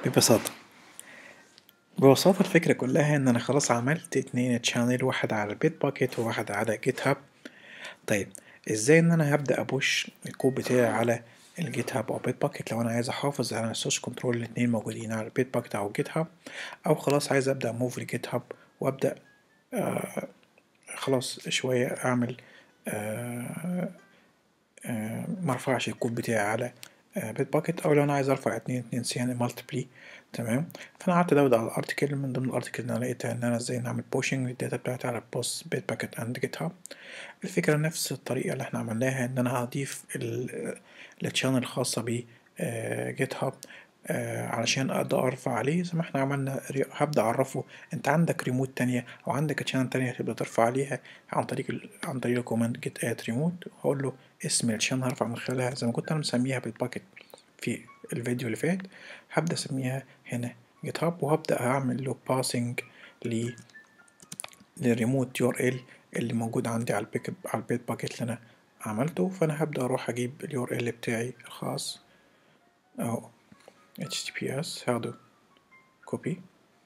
ببساطة ببساطة الفكرة كلها ان انا خلاص عملت اتنين تشانل واحد على البيت باكيت وواحد على جيت هاب طيب ازاي ان انا هبدأ ابوش الكود بتاعي على الجيت هاب او بيت باكيت لو انا عايز احافظ على السورس كنترول الاتنين موجودين على البيت باكيت او الجيت هاب او خلاص عايز ابدأ موف الجيت هاب وابدأ آه خلاص شوية اعمل آه آه مرفعش الكود بتاعي على بيت باكيت او لو انا عايز ارفع اتنين اتنين سي يعني مالتيبلي تمام فانا قعدت ادور على الارتكل من ضمن الارتكل اللي انا لقيتها ان انا ازاي نعمل بوشنج للداتا بتاعتي على بوس بيت باكيت اند جيت هاب الفكرة نفس الطريقة اللي احنا عملناها ان انا هضيف التشانل الخاصة ب جيت هاب علشان اقدر ارفع عليه زي ما احنا عملنا هبدا اعرفه انت عندك ريموت تانية او عندك تشانل تانية تبدا ترفع عليها عن طريق ال... عن طريق الكوماند جيت اد ريموت هقول له اسم التشانل هرفع من خلالها زي ما كنت انا مسميها بالباكيت في الفيديو اللي فات هبدا اسميها هنا جيت هاب وهبدا اعمل له باسنج ل للريموت يو ار ال اللي موجود عندي على البيك على البيت باكيت اللي انا عملته فانا هبدا اروح اجيب اليو ار ال بتاعي الخاص اهو https هاخده كوبي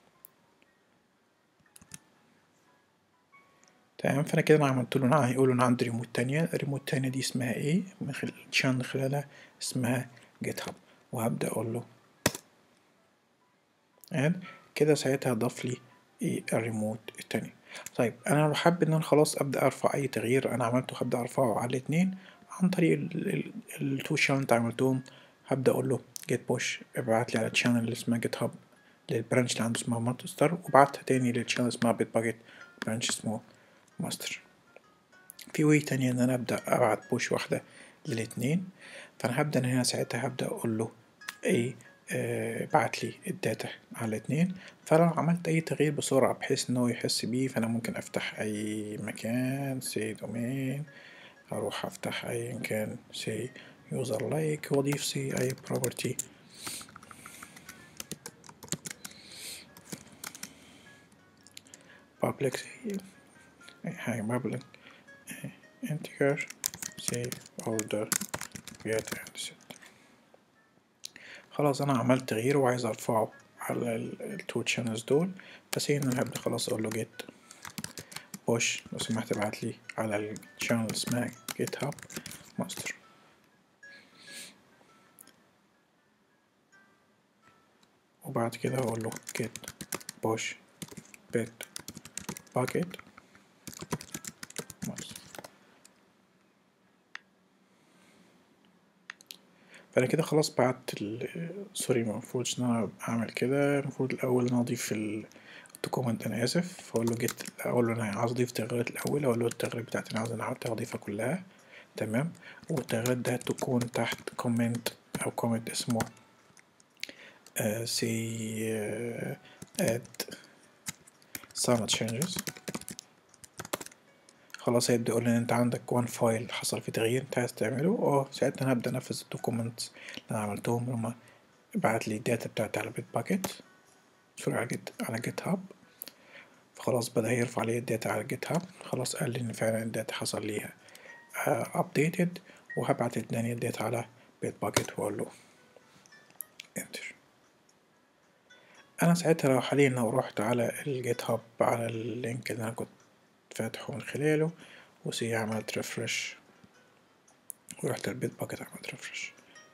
تمام فانا كده انا عملت له انا هيقول انا عندي ريموت تانية الريموت التانية دي اسمها ايه من خلال شان خلالها اسمها جيت هاب وهبدا اقول له اد كده ساعتها ضاف لي ايه الريموت التاني طيب انا لو حابب ان انا خلاص ابدا ارفع اي تغيير انا عملته هبدا ارفعه على الاتنين عن طريق التو شان انت عملتهم هبدا اقول له جيت بوش ابعت لي على الشانل اللي اسمها جيت هاب للبرانش اللي عنده اسمها ماستر وبعتها تاني للشانل اسمها بيت باكيت برانش اسمه ماستر في واي تانية ان انا ابدا ابعت بوش واحدة للاتنين فانا هبدا هنا ساعتها هبدا اقول له ايه آه بعت لي الداتا على الاتنين فلو عملت اي تغيير بسرعة بحيث ان هو يحس بيه فانا ممكن افتح اي مكان سي دومين اروح افتح اي كان سي user like واضيف سي اي property public هاي public integer save order get and set خلاص انا عملت تغيير وعايز ارفعه على التو channels دول فسي ان انا هبدا خلاص اقول له get push لو سمحت ابعت لي على الشانل اسمها github master وبعد كده هقول له get push bit bucket فانا كده خلاص بعت سوري المفروض ان انا اعمل كده المفروض الاول انا اضيف الدوكومنت انا اسف فاقول له جيت اقول له انا عاوز اضيف تغييرات الاول اقول له التغييرات بتاعتي انا عاوز انا اضيفها كلها تمام والتغييرات ده تكون تحت كومنت او كومنت اسمه Uh, say uh, add some changes خلاص هيبدأ يقول لي انت عندك وان فايل حصل فيه تغيير انت عايز تعمله اه ساعتها انا هبدأ انفذ الدوكيومنتس اللي انا عملتهم اللي هما بعت لي الداتا بتاعتي على بيت باكيت سوري على جيت على جيت هاب فخلاص بدأ يرفع لي الداتا على جيت هاب خلاص قال لي ان فعلا الداتا حصل ليها ابديتد uh, وهبعت التاني الداتا على بيت باكيت واقول له انتر انا ساعتها لو حاليا لو رحت على الجيت هاب على اللينك اللي انا كنت فاتحه من خلاله وسي عملت ريفرش ورحت البيت باكيت عملت ريفرش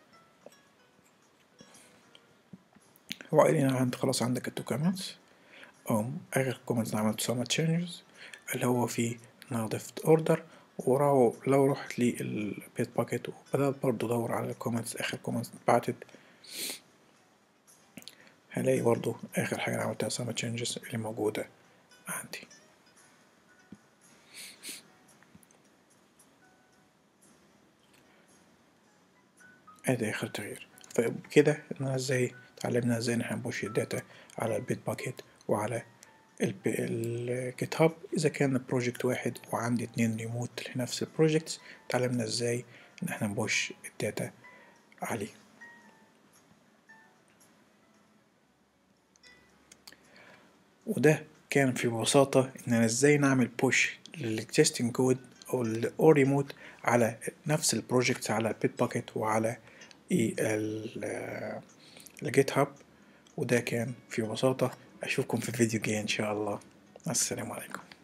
هو قال لي انا عند خلاص عندك التو كومنتس ام اخر كومنتس انا عملت سوما تشينجز اللي هو فيه ان انا ضفت اوردر وراه لو رحت للبيت باكيت وبدأت برضه ادور على الكومنتس اخر كومنتس اتبعتت هلاقي برضو آخر حاجة عملتها سما تشينجز اللي موجودة عندي ادي آخر تغيير فبكده إن أنا ازاي اتعلمنا ازاي نحن نبوش الداتا على البيت باكيت وعلى الجيت هاب إذا كان بروجكت واحد وعندي اتنين ريموت لنفس البروجكت اتعلمنا ازاي إن احنا نبوش الداتا عليه وده كان في بساطة إن أنا إزاي نعمل بوش للإكزيستنج كود أو الأو ريموت على نفس البروجكت على بيت باكيت وعلى إيه الجيت هاب وده كان في بساطة أشوفكم في فيديو جاي إن شاء الله السلام عليكم